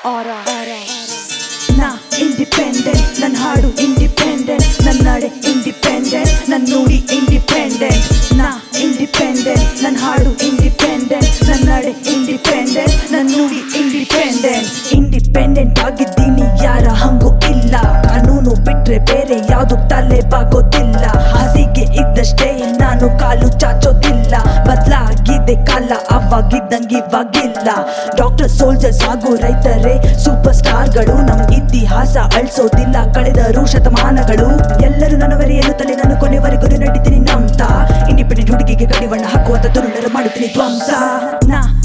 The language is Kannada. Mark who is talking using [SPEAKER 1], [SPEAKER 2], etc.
[SPEAKER 1] ನಾ ಇಂಡಿಪೆಂಡೆಂಟ್ ನನ್ನ ಹಾಡು ಇಂಡಿಪೆಂಡೆಂಟ್ ನನ್ನ ನಡೆ ಇಂಡಿಪೆಂಡೆಂಟ್ ನನ್ನ ನುಡಿ ಇಂಡಿಪೆಂಡೆಂಟ್ ನಾ ಇಂಡಿಪೆಂಡೆಂಟ್ ನನ್ನ ಹಾಡು ಇಂಡಿಪೆಂಡೆಂಟ್ ನನ್ನ ನಡೆ ಇಂಡಿಪೆಂಡೆಂಟ್ ನನ್ನ ನುಡಿ ಇಂಡಿಪೆಂಡೆಂಟ್ ಇಂಡಿಪೆಂಡೆಂಟ್ ಆಗಿದ್ದೀನಿ ಯಾರ ಹಂಗೂ ಇಲ್ಲ ಕಾನೂನು ಬಿಟ್ರೆ ಬೇರೆ ಯಾವ್ದು ತಲೆ ಬಾಗೋದಿಲ್ಲ ಹಾಸಿಗೆ ಇದ್ದಷ್ಟೇ ನಾನು ಕಾಲು ಚಾಚೋದಿಲ್ಲ ಬದಲಾಗಿದೆ ಕಾಲ ಅವಾಗಿದ್ದಂಗೆ ಇವಾಗಿಲ್ಲ ಡಾಕ್ಟರ್ ಸೋಲ್ಜರ್ಸ್ ಹಾಗೂ ರೈತರೇ ಸೂಪರ್ ಸ್ಟಾರ್ಗಳು ನಮ್ ಇತಿಹಾಸ ಅಳ್ಸೋದಿಲ್ಲ ಕಳೆದರು ಶತಮಾನಗಳು ಎಲ್ಲರೂ ನನ್ನವರೇ ಎನ್ನುತ್ತಲೇ ನಾನು ಕೊನೆವರೆಗೂ ನಡೀತೀನಿ ನಮ್ತಾ ಇಂಡಿಪೆಂಡೆಂಟ್ ಹುಡುಗಿಗೆ ಕಡಿವಣ್ಣ ಹಾಕುವಂತ ತುರುಳರ ಮಾಡುತ್ತೀನಿ ಧ್ವಂಸ ನಾ